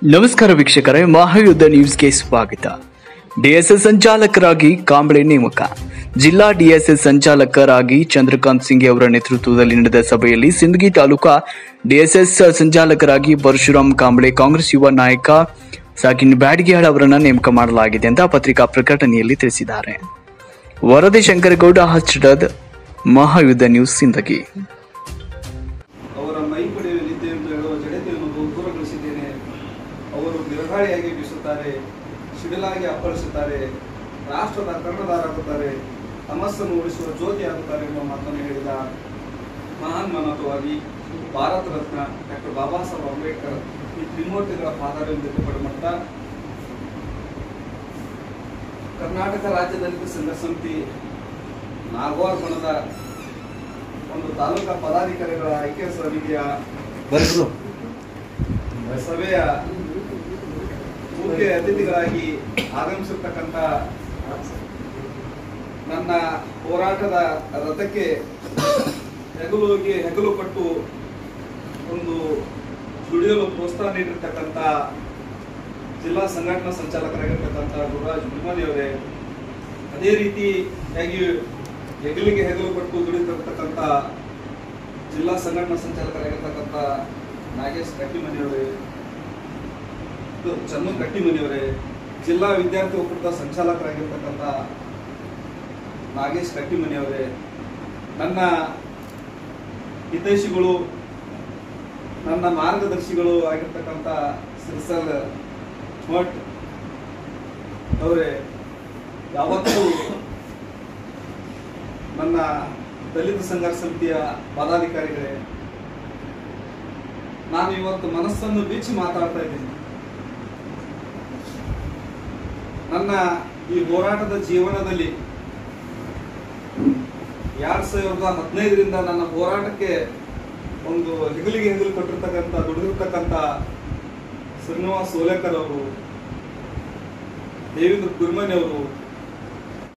ನಮಸ್ಕಾರ ವೀಕ್ಷಕರೇ ಮಹಾಯುದ್ಧ ನ್ಯೂಸ್ಗೆ ಸ್ವಾಗತ ಡಿಎಸ್ಎಸ್ ಸಂಚಾಲಕರಾಗಿ ಕಾಂಬಳೆ ನೇಮಕ ಜಿಲ್ಲಾ ಡಿಎಸ್ಎಸ್ ಸಂಚಾಲಕರಾಗಿ ಚಂದ್ರಕಾಂತ್ ಸಿಂಗ್ ಅವರ ನೇತೃತ್ವದಲ್ಲಿ ನಡೆದ ಸಭೆಯಲ್ಲಿ ಸಿಂದಗಿ ತಾಲೂಕಾ ಡಿಎಸ್ಎಸ್ ಸಂಚಾಲಕರಾಗಿ ಪರಶುರಾಮ್ ಕಾಂಬಳೆ ಕಾಂಗ್ರೆಸ್ ಯುವ ನಾಯಕ ಸಾಕಿನ್ ಬ್ಯಾಡಗಿಯಾಡ್ ಅವರನ್ನು ನೇಮಕ ಮಾಡಲಾಗಿದೆ ಅಂತ ಪತ್ರಿಕಾ ಪ್ರಕಟಣೆಯಲ್ಲಿ ತಿಳಿಸಿದ್ದಾರೆ ವರದಿ ಶಂಕರಗೌಡ ಹಚ್ಚಡದ್ ಮಹಾಯುದ್ಧ ನ್ಯೂಸ್ ಸಿಂದಗಿ ಅವರ ಮೈ ಪಡೆಯಲಿದ್ದೆ ಎಂದು ಹೇಳುವ ಜಡತೆಯನ್ನು ದೂರಗೊಳಿಸಿದ್ದೇನೆ ಅವರು ಬಿರುಗಾಳಿಯಾಗಿ ಬೀಸುತ್ತಾರೆ ಸಿಡಿಲಾಗಿ ಅಪ್ಪಳಿಸುತ್ತಾರೆ ರಾಷ್ಟ್ರದ ಕರ್ಣಧಾರಾಗುತ್ತಾರೆ ತಮಸ್ಸನ್ನು ಉಳಿಸುವ ಜ್ಯೋತಿ ಆಗುತ್ತಾರೆ ಎಂಬ ಮಾತನ್ನು ಹೇಳಿದ ಮಹಾನ್ ಮಾನವವಾದಿ ಭಾರತ ರತ್ನ ಡಾಕ್ಟರ್ ಬಾಬಾ ಸಾಹೇಬ್ ಅಂಬೇಡ್ಕರ್ ಈ ತ್ರಿಮೂರ್ತಿಗಳ ಪಾದಾರವಿಂದ ಪಡೆಮಟ್ಟ ಕರ್ನಾಟಕ ರಾಜ್ಯ ದಲಿತ ಸಂಘ ಸಮಿತಿ ನಾಗವಾರ ಬಣದ ಒಂದು ತಾಲೂಕಾ ಪದಾಧಿಕಾರಿಗಳ ಐಕ್ಯ ಸಮಿತಿಯ ಸಭೆಯ ಮುಖ್ಯ ಅತಿಥಿಗಳಾಗಿ ಆಗಮಿಸಿರ್ತಕ್ಕಂಥ ನನ್ನ ಹೋರಾಟದ ರಥಕ್ಕೆ ಹೆಗಲುಗೆ ಹೆಗಲು ಕೊಟ್ಟು ಒಂದು ದುಡಿಯಲು ಪ್ರೋತ್ಸಾಹ ನೀಡಿರ್ತಕ್ಕಂಥ ಜಿಲ್ಲಾ ಸಂಘಟನಾ ಸಂಚಾಲಕರಾಗಿರ್ತಕ್ಕಂಥ ಗುರುರಾಜ್ ಮುನ್ಮದಿಯವರೇ ಅದೇ ರೀತಿಯಾಗಿ ಹೆಗಲಿಗೆ ಹೆಗಲು ಕೊಟ್ಟು ದುಡಿತಿರ್ತಕ್ಕಂಥ ಜಿಲ್ಲಾ ಸಂಘಟನಾ ಸಂಚಾಲಕರಾಗಿರ್ತಕ್ಕಂಥ ನಾಗೇಶ್ ಕಟ್ಟಿಮನಿಯವರೇ ಇದು ಚನ್ನು ಕಟ್ಟಿಮನಿಯವರೇ ಜಿಲ್ಲಾ ವಿದ್ಯಾರ್ಥಿ ಒಕ್ಕೂಟದ ಸಂಚಾಲಕರಾಗಿರ್ತಕ್ಕಂಥ ನಾಗೇಶ್ ಕಟ್ಟಿಮನಿಯವರೇ ನನ್ನ ಹಿತೈಷಿಗಳು ನನ್ನ ಮಾರ್ಗದರ್ಶಿಗಳು ಆಗಿರ್ತಕ್ಕಂಥ ಸಿರ್ಸಲ್ ಮಠ್ ಅವರೇ ಯಾವತ್ತೂ ನನ್ನ ದಲಿತ ಸಂಘರ್ಷ ಸಮಿತಿಯ ಪದಾಧಿಕಾರಿಗಳೇ ನಾನು ಇವತ್ತು ಮನಸ್ಸನ್ನು ಬಿಚ್ಚಿ ಮಾತಾಡ್ತಾ ಇದ್ದೀನಿ ನನ್ನ ಈ ಹೋರಾಟದ ಜೀವನದಲ್ಲಿ ಎರಡ್ ಸಾವಿರದ ಹದಿನೈದರಿಂದ ನನ್ನ ಹೋರಾಟಕ್ಕೆ ಒಂದು ಹೆಗಲಿಗೆ ಹೆಗಲು ಕೊಟ್ಟಿರ್ತಕ್ಕಂಥ ದುಡಿದಿರ್ತಕ್ಕಂಥ ಶ್ರೀನಿವಾಸ್ ಸೋಲೇಕರ್ ಅವರು ದೇವೇಂದ್ರ ಗುರುಮನಿ ಅವರು